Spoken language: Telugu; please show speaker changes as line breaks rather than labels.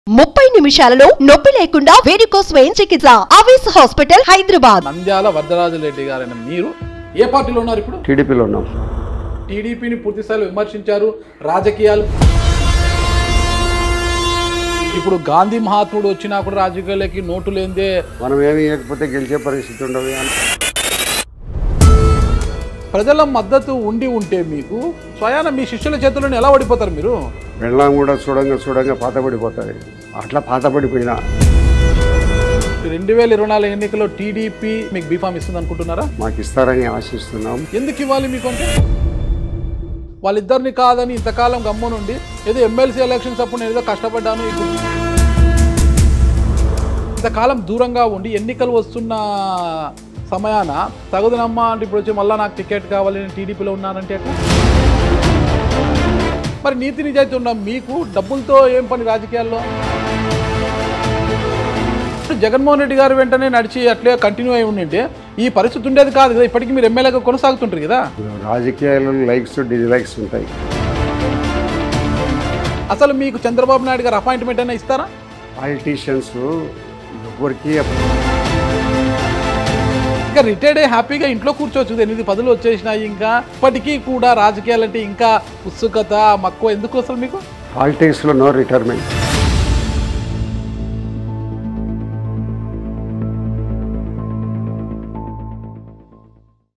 ముప్పై నిమిషాలలో నొప్పి లేకుండా వేడికోస్ స్వయం చికిత్స ఆవేశ హాస్పిటల్ హైదరాబాద్
నంద్యాల వరదరాజు రెడ్డి గారైన మీరు ఏ పార్టీలో ఉన్నారు ఇప్పుడు
టీడీపీలో ఉన్నాం
టీడీపీని పూర్తి స్థాయిలో విమర్శించారు రాజకీయాలు ఇప్పుడు గాంధీ మహాత్ముడు వచ్చినా కూడా రాజకీయాలకి నోటు లేదే
మనం ఏమి ఇవ్వకపోతే గెలిచే పరిస్థితి ఉండదు
ప్రజల మద్దతు ఉండి ఉంటే మీకు స్వయాన మీ శిష్యుల చేతుల్లోనే ఎలా ఓడిపోతారు మీరు
వెళ్ళాం కూడా చూడంగా చూడంగా పాతపడిపోతుంది అట్లా పాతపడిపోయినా
రెండు వేల ఇరవై నాలుగు ఎన్నికల్లో టీడీపీ మీకు బీఫామ్ ఇస్తుంది అనుకుంటున్నారా
మాకు ఇస్తారని ఆశిస్తున్నాం
ఎందుకు ఇవ్వాలి మీకు అంటే వాళ్ళిద్దరిని కాదని ఇంతకాలం గమ్మునుండి ఏదో ఎమ్మెల్సీ ఎలక్షన్స్ అప్పుడు నేను ఏదో కష్టపడ్డాను ఇప్పుడు ఇంతకాలం దూరంగా ఉండి ఎన్నికలు వస్తున్న సమయాన తగుదనమ్మా అంటే ఇప్పుడు వచ్చి మళ్ళీ నాకు టికెట్ కావాలి నేను టీడీపీలో ఉన్నానంటే ఎట్లా మరి నీతి నిజాయితీ ఉన్న మీకు డబ్బులతో ఏం పని రాజకీయాల్లో ఇప్పుడు జగన్మోహన్ రెడ్డి గారు వెంటనే నడిచి అట్లే కంటిన్యూ అయి ఉండింటే ఈ పరిస్థితి ఉండేది కాదు కదా ఇప్పటికీ మీరు ఎమ్మెల్యేగా కొనసాగుతుంటారు కదా
రాజకీయాలలో లైక్స్ డిస్లైక్స్ ఉంటాయి
అసలు మీకు చంద్రబాబు నాయుడు గారు అపాయింట్మెంట్ అయినా ఇస్తారా
పాలిటీషియన్స్ ఎవరికి
ఇంకా రిటైర్డ్ అయ్యి హ్యాపీగా ఇంట్లో కూర్చోవచ్చు ఎనిమిది పదులు వచ్చేసినాయి ఇంకా ఇప్పటికీ కూడా రాజకీయాలంటే ఇంకా ఉత్సుకత మక్కువ ఎందుకు అసలు మీకు
పాలిటిక్స్లో నో రిటైర్మెంట్